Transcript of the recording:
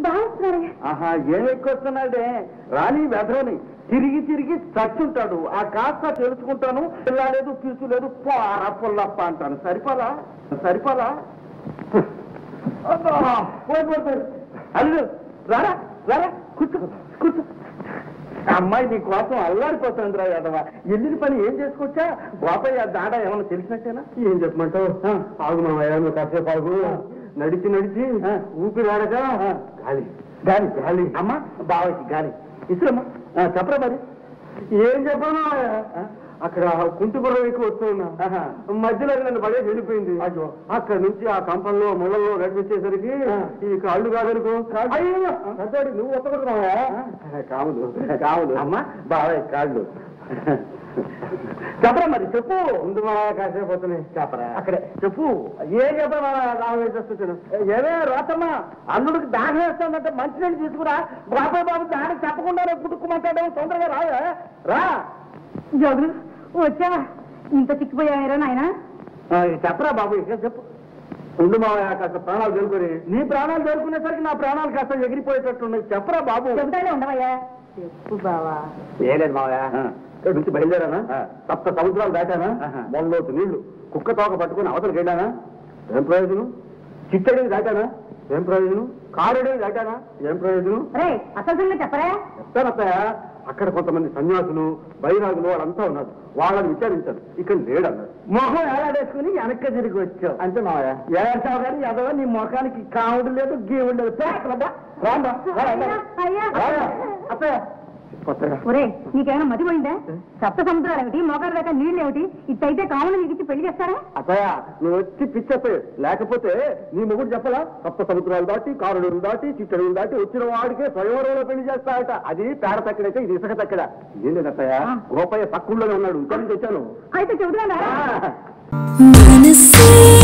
బాగున్నారే ఆహా ఏం ఎక్కువస్తున్నాడే రాని వెధవని తిరిగి తిరిగి చచ్చుంటాడు ఆ కాస్త తెలుసుకుంటాను పిల్ల లేదు పీసు లేదు పార పుల్లప్ప అంటాను సరిపోలా సరిపోలా అబ్బా, పోయి, పోయి, పోయి. అల్లు రారా రారా కూర్చో కూర్చో ఆ అమ్మాయి నీ కోసం అల్లాడిపోతుంది రా యాదవ ఎల్లిన పని ఏం చేసుకొచ్చా గోపయ్య దాడ ఏమన్నా తెలిసినట్టేనా ఏం చెప్పమంటావు ఆగు మామయ్య నువ్వు కాసేపు ఆగు నడిచి నడిచి ఆ. ఊపిరి ఆడక గాలి గాలి గాలి అమ్మా బావకి గాలి ఇసురమ్మా ఆ, చెప్పరా మరి ఏం చెప్పను మామయ్య అక్కడ కుంటుపురం ఎక్కువ వస్తున్నా ఆహా. మధ్యలో నన్ను పడేసి వెళ్ళిపోయింది అయ్యో. అక్కడ నుంచి ఆ కంపంలో ముళ్ళలో నడిపించేసరికి ఆ. ఈ కాళ్ళు కాదనుకో అయ్యో పెద్దోడి నువ్వు ఒత్తకూడదు కాముదు కావులు అమ్మా బావయ్య కాళ్ళు చెప్పరా మరి చెప్పు ముందు మామయ్య కాసేపు వస్తున్నాయి చెప్పరా అక్కడే చెప్పు ఏం చెప్పను రామ వేసేస్తుంటాను ఏమే రాతమ్మా అల్లుడికి దాహం వేస్తుందంటే మంచినీళ్ళు తీసుకురా బాబాయ్ బాబు దానికి చెప్పకుండానే పుట్టుకుమంటాడేమో తొందరగా రాయా రా జోగులు వచ్చావా ఇంత చిక్కిపోయారా నాయన ఆ, ఇక చెప్పరా బాబు ఇక చెప్పు ఉండు మామయ్య కాస్త ప్రాణాలు తెలుకొని నీ ప్రాణాలు దొరుకునేసరికి నా ప్రాణాలు కాస్త ఎగిరిపోయేటట్టున్నాయి చెప్పరా బాబు చెబుతానే ఉండవయ్యా చెప్పు బావా ఏలేదు మామయ్య ఆ. ఇక్కడ నుంచి బయలుదేరానా ఆ. సప్త సముద్రాలు దాటానా ఆహా. మొన్నలోతు నీళ్లు కుక్క తోక పట్టుకుని అవతలకి వెళ్ళానా ఏం ప్రయోజనం చిట్టడిని దాటానా ఏం ప్రయోజనం కారడిని దాటానా ఏం ప్రయోజనం రే అసలు సంగతి చెప్పరా చెప్తానత్తయ్య అక్కడ కొంతమంది సన్యాసులు బైరాగులు వాళ్ళంతా ఉన్నారు వాళ్ళని విచారించారు ఇక్కడ లేడన్నారు మొహం ఏలాడేసుకుని వెనక్కి తిరిగి వచ్చావు అంతే మామయ్య ఏడ్చావు కానీ ఎదవ నీ ముఖానికి కావుడు లేదు గీవుడు లేదు పేకలబ్బా. రాంబా, రా, రా. అయ్యా, అయ్యా. రారా. అత్తయ్య కొత్తగా ఒరే నీకేమైనా మతి పోయిందా సప్త సముద్రాలు ఏమిటి మోకారు దాకా నీళ్ళు ఏమిటి ఇట్టయితే కావున నీకు ఇచ్చి పెళ్లి చేస్తారా అత్తయ్య నువ్వు వచ్చి పిచ్చెత్తయ్య లేకపోతే నీ మొగుడు చెప్పలా సప్త సముద్రాలు దాటి కారుడు దాటి చిట్టడులు దాటి వచ్చిన వాడికే స్వయంవరంలో పెళ్లి చేస్తాడట అది పేడ తక్కడైతే ఇది ఇసుక తక్కడ ఏం లేదు అత్తయ్య గోపయ్య పక్కూళ్ళోనే ఉన్నాడు ఇంటి నుంచి వచ్చాను అయితే చెబుతున్నారా ఆ. మనసే